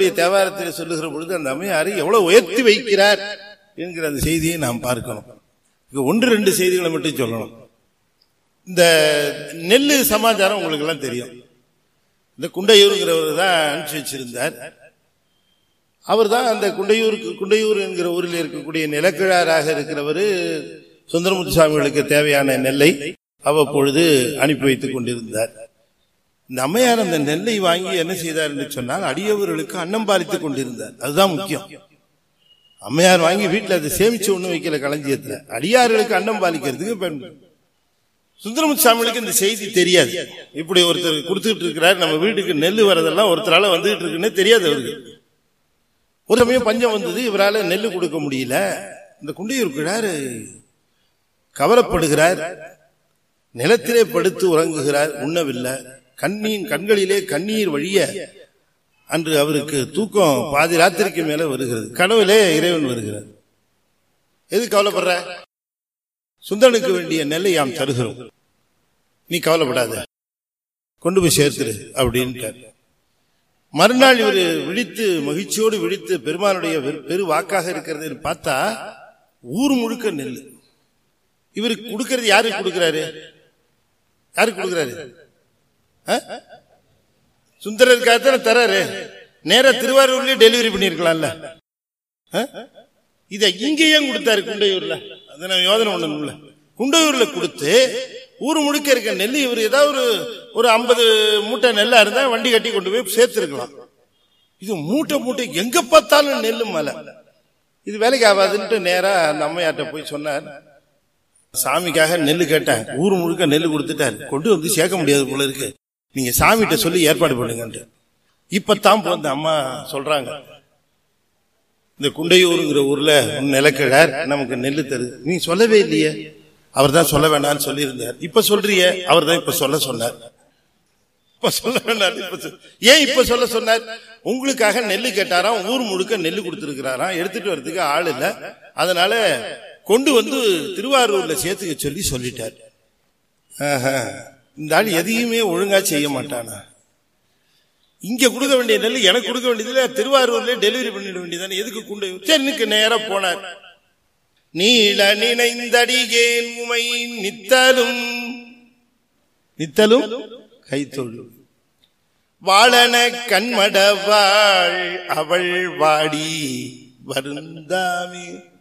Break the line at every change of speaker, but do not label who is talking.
தன்னுடைய தேவாரத்தில் சொல்லுகிற பொழுது அந்த அம்மையாரை எவ்வளவு உயர்த்தி வைக்கிறார் என்கிற அந்த செய்தியை நாம் பார்க்கணும் இங்க ஒன்று ரெண்டு செய்திகளை மட்டும் சொல்லணும் இந்த நெல்லு சமாச்சாரம் உங்களுக்கு எல்லாம் தெரியும் இந்த குண்டையூருங்கிறவர் தான் அனுப்பிச்சு வச்சிருந்தார் அவர் தான் அந்த குண்டையூருக்கு குண்டையூர் என்கிற ஊரில் இருக்கக்கூடிய நிலக்கிழாராக இருக்கிறவர் சுந்தரமுத்து சுவாமிகளுக்கு தேவையான நெல்லை அவ்வப்பொழுது அனுப்பி வைத்துக் கொண்டிருந்தார் இந்த அம்மையார் அந்த நெல்லை வாங்கி என்ன செய்தார் என்று சொன்னால் அடியவர்களுக்கு அன்னம் பாலித்துக் கொண்டிருந்தார் அதுதான் முக்கியம் அம்மையார் வாங்கி வீட்டில் அதை சேமிச்சு ஒண்ணு வைக்கல களஞ்சியத்துல அடியார்களுக்கு அன்னம் பாலிக்கிறதுக்கு பயன் சுந்தரமுத்து சாமிகளுக்கு இந்த செய்தி தெரியாது இப்படி ஒருத்தர் கொடுத்துட்டு இருக்கிறார் நம்ம வீட்டுக்கு நெல் வரதெல்லாம் ஒருத்தரால வந்துகிட்டு இருக்குன்னு தெரியாது அவருக்கு ஒரு சமயம் பஞ்சம் வந்தது இவரால நெல் கொடுக்க முடியல இந்த குண்டையூர் கிழாரு கவலைப்படுகிறார் நிலத்திலே படுத்து உறங்குகிறார் உண்ணவில்லை கண்ணீர் கண்களிலே கண்ணீர் வழிய அன்று அவருக்கு தூக்கம் பாதி ராத்திரிக்கு மேல வருகிறது கனவிலே இறைவன் வருகிறார் எது கவலைப்படுற சுந்தரனுக்கு வேண்டிய நெல்லை யாம் தருகிறோம் நீ கவலைப்படாத கொண்டு போய் சேர்த்துரு அப்படின்ட்டார் மறுநாள் இவர் விழித்து மகிழ்ச்சியோடு விழித்து பெருமானுடைய வெறு- பெரு வாக்காக இருக்கிறது பார்த்தா ஊர் முழுக்க நெல் இவருக்கு கொடுக்கறது யாருக்கு கொடுக்கிறாரு யாருக்கு கொடுக்கிறாரு ஆ? சுந்தரருக்காக தராரு நேரா திருவாரூர்லயே டெலிவரி பண்ணிருக்கலாம்ல ஆ? இத இங்கேயே கொடுத்தாரு குண்டையூர்ல அதை நான் யோசனை பண்ணணும்ல குண்டையூர்ல கொடுத்து ஊர் முழுக்க இருக்க நெல் இவர் ஏதாவது ஒரு ஒரு ஐம்பது மூட்டை நெல்லா இருந்தா வண்டி கட்டி கொண்டு போய் சேர்த்திருக்கலாம் இது மூட்டை மூட்டை எங்க பார்த்தாலும் நெல்லு மலை இது வேலைக்கு ஆகாதுன்ட்டு நேரா அந்த அம்மையார்ட்ட போய் சொன்னார் சாமிக்காக நெல் கேட்டேன் ஊர் முழுக்க நெல் கொடுத்துட்டாரு கொண்டு வந்து சேர்க்க முடியாது போல இருக்கு நீங்க சாமிகிட்ட சொல்லி ஏற்பாடு பண்ணுங்கன்ட்டு இப்பதான் போ- இந்த அம்மா சொல்றாங்க இந்த குண்டையூருங்கிற ஊர்ல ஒரு நிலக்கிழார் நமக்கு நெல்லு தருது நீ சொல்லவே இல்லையே அவர் தான் சொல்ல வேண்டாம்னு சொல்லியிருந்தார் இப்ப சொல்றியே அவர் தான் இப்ப சொல்ல சொன்னார் இப்ப சொல்ல வேண்டாம் இப்ப சொல்- ஏன் இப்ப சொல்ல சொன்னார் உங்களுக்காக நெல்லு கேட்டாராம் ஊர் முழுக்க நெல்லு கொடுத்திருக்கிறாராம் எடுத்துட்டு வர்றதுக்கு ஆள் இல்ல அதனால கொண்டு வந்து திருவாரூர்ல சேர்த்துக்க சொல்லி சொல்லிட்டார் ஆஹா. இந்த ஆள் எதையுமே ஒழுங்கா செய்ய மாட்டானா இங்க கொடுக்க வேண்டிய நெல் எனக்கு கொடுக்க வேண்டியதுல திருவாரூர்ல டெலிவரி பண்ணிட வேண்டியதானே எதுக்கு குண்டு சரினுக்கு நேரா போனார் நீள நினைந்தடிகேன் உமை நித்தலும் நித்தலும் கைத்தொழு வாழன கண்மடவாள் அவள் வாடி வருந்தாமே